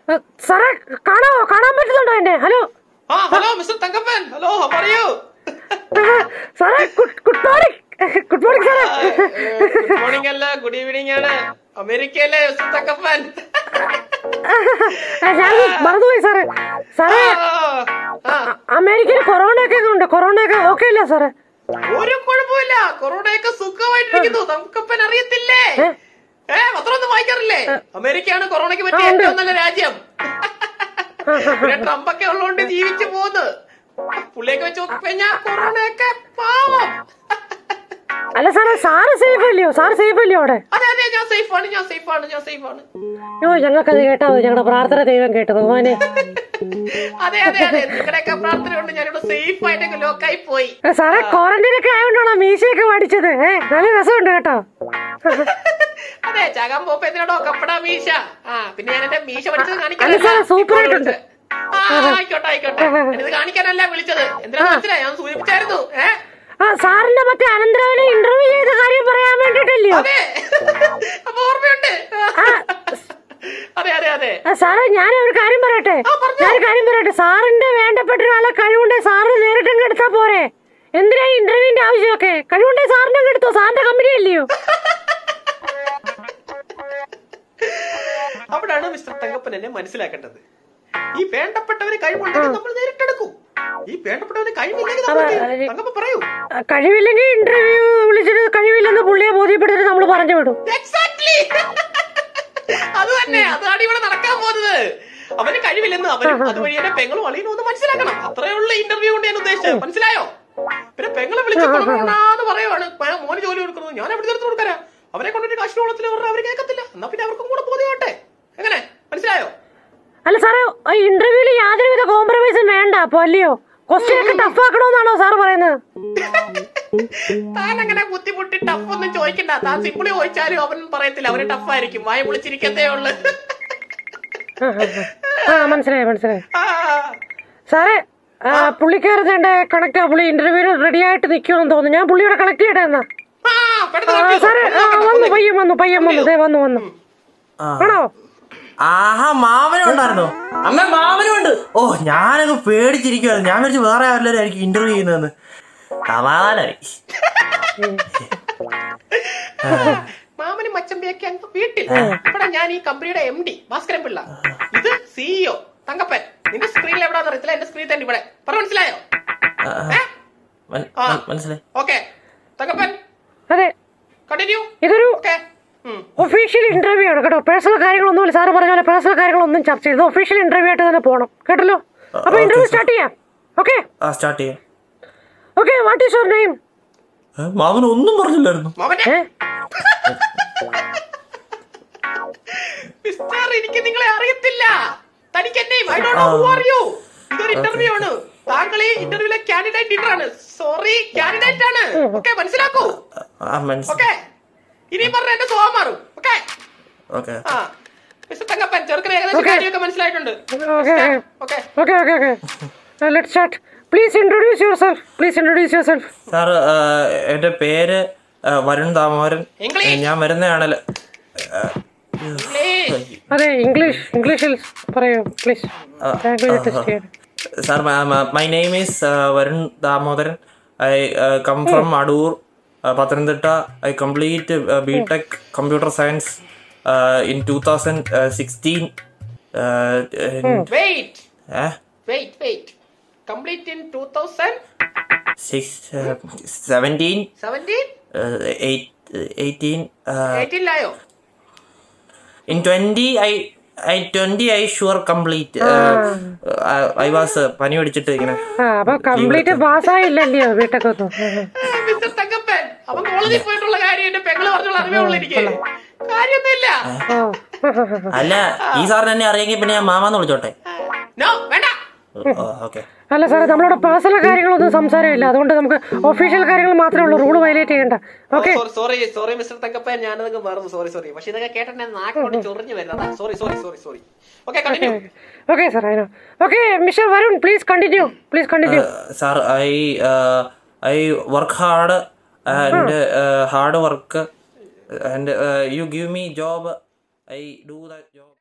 ഏ, സാറേ കാണാവോ കാണാൻ പറ്റുന്നുണ്ടോ എന്നെ ഹലോ ആ hello mister Thankappan hello how are you ഏ, സാറേ good good morning good morning സാറേ ഗുഡ് മോർണിംഗ് അല്ല ഗുഡ് ഈവനിങ് ആണ് അമേരിക്കയിലെ മിസ്റ്റർ തങ്കപ്പൻ ഏ, ഞാൻ മറന്നുപോയി സാറേ സാറേ ആ, ആ, അമേരിക്കയിൽ കൊറോണ ഒക്കെ ഉണ്ട് കൊറോണ ഒക്കെ ഓക്കെ അല്ലേ സാറേ ഒരു കുഴപ്പമില്ല കൊറോണയൊക്കെ സുഖമായിട്ടിരിക്കുന്നു തങ്കപ്പൻ അറിയത്തില്ലേ ഏ പത്രം ഒന്നും വായിക്കാറില്ലേ അമേരിക്കയാണ് കൊറോണയ്ക്ക് പറ്റിയ ഏറ്റവും നല്ല രാജ്യം പിന്നെ ട്രംപ് ഒക്കെ ഉള്ളതുകൊണ്ട് ജീവിച്ചു പോകുന്നത് പുള്ളിയൊക്കെ വെച്ച് നോക്കിക്കഴിഞ്ഞാൽ കൊറോണയൊക്കെ പാവം അല്ല സാറേ സാറ് സേഫ് അല്ലയോ സാറ് സേഫ് അല്ലയോ അവിടെ അതെ അതെ ഞാൻ സേഫ് ആണ് ഞാൻ സേഫ് ആണ് ഞാൻ സേഫ് ആണ് അയ്യോ ഞങ്ങൾക്കത് കേട്ടാ മതി ഞങ്ങളുടെ പ്രാർത്ഥന ദൈവം കേട്ടത് ഭഗവാനെ അതെ അതെ അതെ നിങ്ങളുടെയൊക്കെ പ്രാർത്ഥന കൊണ്ട് ഞാനിവിടെ സേഫ് ആയിട്ടൊക്കെ ലോക്കായി പോയി ഏ, സാറേ ക്വാറന്റൈൻ ഒക്കെ ആയതുകൊണ്ടാണോ മീശയൊക്കെ പഠിച്ചത് ഏ നല്ല രസമുണ്ട് കേട്ടോ അതെ ചാകാൻ പോകുമ്പോ എന്തിനാടോ കപ്പട മീശ ആ പിന്നെ ഞാൻ എന്റെ മീശ പഠിച്ചത് അല്ല കാണിക്കാനല്ല സാറേ, സൂപ്പർ ഇപ്പോൾ ആയിട്ടുണ്ട്. വിളിച്ചത്. ആ ആയിക്കോട്ടെ ആയിക്കോട്ടെ ഇത് കാണിക്കാനല്ല വിളിച്ചത് എന്തിനാ മനസ്സിലായി ഞാൻ സൂചിപ്പിച്ചായിരുന്നു ഏ ആ സാറിന്റെ മറ്റേ അനന്തരവനെ ഇന്റർവ്യൂ ചെയ്ത കാര്യം പറയാൻ വേണ്ടിട്ടല്ലയോ അതെ അപ്പൊ ഓർമ്മയുണ്ട് അതെ അതെ അതെ ആ, സാറേ ഞാൻ ഒരു കാര്യം പറയട്ടെ ആ, പറഞ്ഞോ. ഞാൻ ഒരു കാര്യം പറയട്ടെ സാറിന്റെ വേണ്ടപ്പെട്ട ഒരാളെ കഴിവുണ്ടെ സാറ് നേരിട്ടങ്ങ് എടുത്താ പോരെ എന്തിനാ ഈ ഇന്റർവ്യൂവിന്റെ ആവശ്യമൊക്കെ കഴിവുണ്ടെ സാറിന്റെ അങ്ങ് എടുത്തോ സാറിന്റെ കമ്പനി അല്ലയോ അവിടാണ് മിസ്റ്റർ തങ്കപ്പൻ എന്നെ മനസ്സിലാക്കേണ്ടത് ഈ വേണ്ടപ്പെട്ടവന് കഴിവുണ്ടെങ്കിൽ നമ്മൾ നേരിട്ടെടുക്കും ഈ വേണ്ടപ്പെട്ടവന് കഴിവില്ലെങ്കിൽ നമ്മൾ എന്ത് ചെയ്യും? തങ്കപ്പൻ പറയൂ ആ, കഴിവില്ലെങ്കിൽ ഇന്റർവ്യൂ വിളിച്ചിട്ട് കഴിവില്ലെന്ന് പുള്ളിയെ ബോധ്യപ്പെടുത്തിട്ട് നമ്മൾ പറഞ്ഞു വിടും എക്സാക്ട്ലി അത് തന്നെ അതാണ് ഇവിടെ നടക്കാൻ പോകുന്നത് അവന് കഴിവില്ലെന്ന് അവനും അതുവഴി എന്നെ പെങ്ങളും അളിയനും ഒന്ന് മനസ്സിലാക്കണം അത്രയുള്ള ഇന്റർവ്യൂ കൊണ്ട് ഞാൻ ഉദ്ദേശിച്ചത് മനസ്സിലായോ പിന്നെ പെങ്ങളെ വിളിച്ച് കൊണ്ടുപോകണമെന്ന് പറയുവാണ് "മേ- മോന് ജോലി കൊടുക്കുന്നത് ഞാൻ എവിടെ ചേർത്ത് കൊടുക്കാനാ അവരെ കൊണ്ടൊരു കഷ്ണോളത്തിൽ പറഞ്ഞാൽ അവർ കേൾക്കത്തില്ല എന്നാ പിന്നെ അവർക്കും കൂടെ ബോധ്യമാട്ടെ എങ്ങനെ മനസ്സിലായോ അല്ല സാറേ ആ ഇന്റർവ്യൂവിൽ യാതൊരുവിധ കോംപ്രമൈസും വേണ്ട അപ്പൊ അല്ലയോ ക്വസ്റ്റ്യൻ ഒക്കെ ടഫ് ആക്കണമെന്നാണോ സാർ പറയുന്നത് താൻ അങ്ങനെ ബുദ്ധിമുട്ടി ടഫ് ഒന്നും ചോദിക്കണ്ട താൻ സിമ്പിളി ചോദിച്ചാലും അവൻ പറയത്തില്ല അവന് ടഫായിരിക്കും വായ വിളിച്ചിരിക്കത്തേ ഉള്ളു ആ, ആ, ആ. ആ മനസ്സിലായി മനസ്സിലായി ആ സാറേ ആ, പുള്ളിക്കാരത്തെ കണക്ട് പുള്ളി ഇന്റർവ്യൂവിന് റെഡി ആയിട്ട് നിൽക്കുമെന്ന് തോന്നുന്നു ഞാൻ പുള്ളിയോടെ കളക്ട് ചെയ്യട്ടെ എന്നാ ആ, പെട്ടെന്ന് ആ, നോക്കിയോ? സാറേ ആ, വന്നു പയ്യൻ വന്നു പയ്യൻ വന്നു ദേ വന്നു വന്നു ആ. ആണോ ആഹാ മാമനും ഉണ്ടായിരുന്നോ അമ്മ മാമനും ഉണ്ട് ഓ ഞാനങ്ങ് പേടിച്ചിരിക്കുവായിരുന്നു ഞാൻ വിളിച്ച് വേറെ ആരെല്ലാരും ആയിരിക്കും ഇന്റർവ്യൂ ചെയ്യുന്നതെന്ന് സമാധാനായി മാമന് മച്ചമ്പിയൊക്കെ അങ്ങ് വീട്ടിൽ ഇവിടെ ഞാൻ ഈ കമ്പനിയുടെ എം ഡി ഭാസ്കരൻ പിള്ള ഇത് സിഇഒ തങ്കപ്പൻ നിന്റെ സ്ക്രീനിൽ എവിടാന്ന് അറിയത്തില്ല എന്റെ സ്ക്രീൻ തന്നെ ഇവിടെ പറ മനസ്സിലായോ ആ, ആ. മൻ- ആ. മൻ- മനസ്സിലായി ഓക്കെ തങ്കപ്പൻ അതെ കണ്ടിന്യൂ ഇതൊരു ഓക്കെ ഒഫീഷ്യൽ ഇന്റർവ്യൂ ആണ് കേട്ടോ പേഴ്സണൽ കാര്യങ്ങളൊന്നും സാറ് പറഞ്ഞ പോലെ പേഴ്സണൽ കാര്യങ്ങളൊന്നും ചർച്ച ചെയ്ത് ഒഫീഷ്യൽ ഇന്റർവ്യൂ ആയിട്ട് തന്നെ പോകണം കേട്ടല്ലോ അപ്പൊ okay, ഇന്റർവ്യൂ sir. സ്റ്റാർട്ട് ചെയ്യാം ഓക്കെ ആ സ്റ്റാർട്ട് ചെയ്യാം okay what is your name ഏ, മാമൻ ഒന്നും പറഞ്ഞില്ലായിരുന്നു മാമനെ ഏ മിസ്റ്റർ എനിക്ക് നിങ്ങളെ അറിയത്തില്ല തനിക്ക് എന്നെ I don't know who are you ഇതൊരു ഇന്റർവ്യൂ ആണ് താങ്കൾ ഈ ഇന്റർവ്യൂലെ കാൻഡിഡേറ്റ് ലീഡർ ആണ് സോറി കാൻഡിഡേറ്റ് ആണ് ഓക്കെ മനസ്സിലാക്കൂ ആ മനസ്സിലായി ഓക്കെ ഇനി പറഞ്ഞ എന്റെ സ്വഭാവം മാറും ഓക്കെ ഓക്കെ ആ മിസ്റ്റർ തങ്കപ്പൻ ചെറുക്കന് ഏകദേശം കാര്യമൊക്കെ മനസ്സിലായിട്ടുണ്ട് okay okay okay okay okay let start please introduce yourself please introduce yourself sir എൻ്റെ പേര് ആ, വരുൺ ദാമോദരൻ ഇംഗ്ലീഷ്. ഞാൻ വരുന്നതാണല്ലോ ഇംഗ്ലീഷ് അതെ ഇംഗ്ലീഷ് ഇംഗ്ലീഷിൽ പറയൂ പ്ലീസ് ലാംഗ്വേജ് ടെസ്റ്റ് ചെയ്യാൻ sir my name is Varun Damodaran I come from Adoor Pathanamthitta I complete B tech computer science in two thousand sixteen wait wait wait complete in two thousand six seventeen seventeen eighteen എയ്റ്റീനിലായോ in twenty I I twenty I sure complete I was പനി പിടിച്ചിട്ട് ഇങ്ങനെ ആ അപ്പൊ complete പാസ്സായില്ലല്ലയോ വീട്ടൊക്കെ ഒന്നും mister Thankappan അവൻ കോളേജിൽ പോയിട്ടുള്ള കാര്യം എന്റെ പെങ്ങള് പറഞ്ഞുള്ള അറിവേ ഉള്ളൂ എനിക്ക് കാര്യമൊന്നുമില്ല ഓ അല്ല ഈ സാറിന് എന്നെ അറിയെങ്കിൽ പിന്നെ ഞാൻ മാമാന്ന് വിളിച്ചോട്ടെ നോ വേണ്ട ഓക്കെ അല്ല സാറേ നമ്മളോട് പേഴ്സണൽ കാര്യങ്ങളൊന്നും സംസാരമില്ല അതുകൊണ്ട് നമുക്ക് ഒഫീഷ്യൽ കാര്യങ്ങൾ മാത്രമേ ഉള്ളൂ റൂൾ വയലേറ്റ് ചെയ്യണ്ട okay sorry sorry mister Thankappan ഞാനതൊക്കെ മറന്നു സോറി സോറി പക്ഷെ ഇതൊക്കെ കേട്ടെ നാക്കോട്ട് ചൊറിഞ്ഞു വരുന്നതാ sorry sorry sorry sorry okay continue okay sir I know okay mister Varun please continue please continue sir I I work hard and hard work and you give me job I do the job